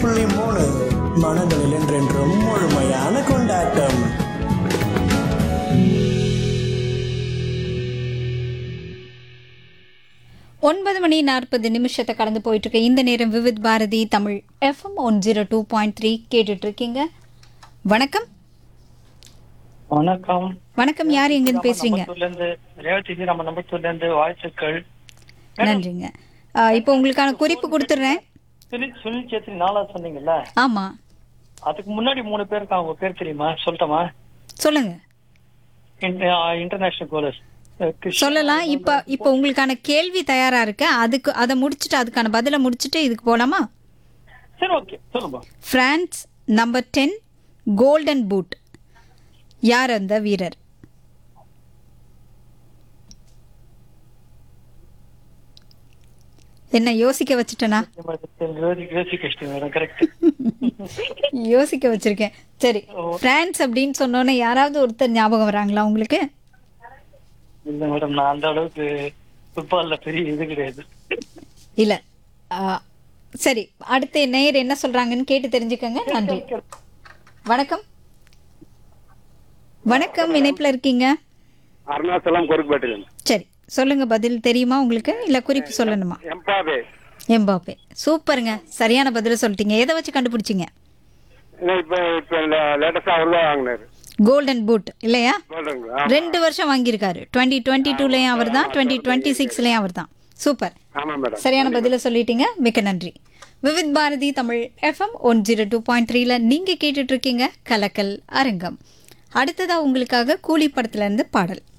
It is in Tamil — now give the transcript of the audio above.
புள்ளி மூணு மனங்களில் என்றென்றும் முழுமையான கொண்டாட்டம் ஒன்பது மணி நாற்பது நிமிஷத்தை கடந்து போயிட்டு இருக்கு இந்த நேரம் Vividh Bharati Tamil FM one zero two point three கேட்டுட்டு இருக்கீங்க வணக்கம் வணக்கம் வணக்கம் யார் எங்கன்னு பேசுறீங்க நம்பத்தூர்ல இருந்து ரேவதி நம்ம நம்பத்தூர்ல இருந்து வாழ்த்துக்கள் நன்றிங்க ஆ, இப்போ உங்களுக்கான குறிப்பு கொடுத்துட்றேன் சுனில் சுனில் சேத்ரி நாளா சொன்னீங்கல்ல ஆமா அதுக்கு முன்னாடி மூணு பேருக்கு அவங்க பேர் தெரியுமா சொல்லட்டுமா சொல்லுங்க இன்டர்நேஷனல் கோலர்ஸ் சொல்லலாம் இப்போ இப்போ உங்களுக்கான கேள்வி தயாரா இருக்கு அதுக்கு அதை முடிச்சுட்டு அதுக்கான பதிலை முடிச்சுட்டு இதுக்கு போலாமா சரி ஓகே சொல்லுங்க France number ten golden boot யார் அந்த வீரர் என்ன யோசிக்க வச்சுட்டேனா யோசி கஷ்டம் மேடம் கரெக்ட் யோசிக்க வச்சிருக்கேன் சரி பிரான்ஸ் அப்படின்னு சொன்னோன்னே யாராவது ஒருத்தர் ஞாபகம் வராங்களா உங்களுக்கு இல்ல மேடம் நான் அந்த அளவுக்கு ஃபுட்பால்ல பெரிய இது கிடையாது இல்ல ஆ, சரி அடுத்த நேயர் என்ன சொல்றாங்கன்னு கேட்டு தெரிஞ்சுக்கங்க நன்றி வணக்கம் வணக்கம் இணைப்புல இருக்கீங்க அருணாச்சலம் கொருக்குப்பேட்டை சரி சொல்லுங்க பதில் தெரியுமா உங்களுக்கு இல்ல குறிப்பு சொல்லணுமா எம்பாபே எம்பாப்பே சூப்பருங்க சரியான பதில சொல்லிட்டீங்க எதை வச்சு கண்டுபிடிச்சீங்க இப்ப இப்ப லேட்டஸ்டா அவர் தான் வாங்கினாரு கோல்டன் பூட் இல்லையா சொல்றீங்களா ரெண்டு வருஷம் வாங்கியிருக்காரு டுவெண்ட்டி டுவெண்ட்டி டூலையும் அவர் தான் டுவெண்ட்டி டுவெண்ட்டி சிக்ஸ்லையும் அவர் தான் சூப்பர் ஆமா மேடம் சரியான பதில சொல்லிட்டீங்க மிக்க நன்றி Vividh Bharati Tamil FM one zero two point த்ரீல நீங்க கேட்டுட்டு இருக்கீங்க கலக்கல் அரங்கம் அடுத்ததா உங்களுக்காக கூலி படத்துல இருந்து பாடல்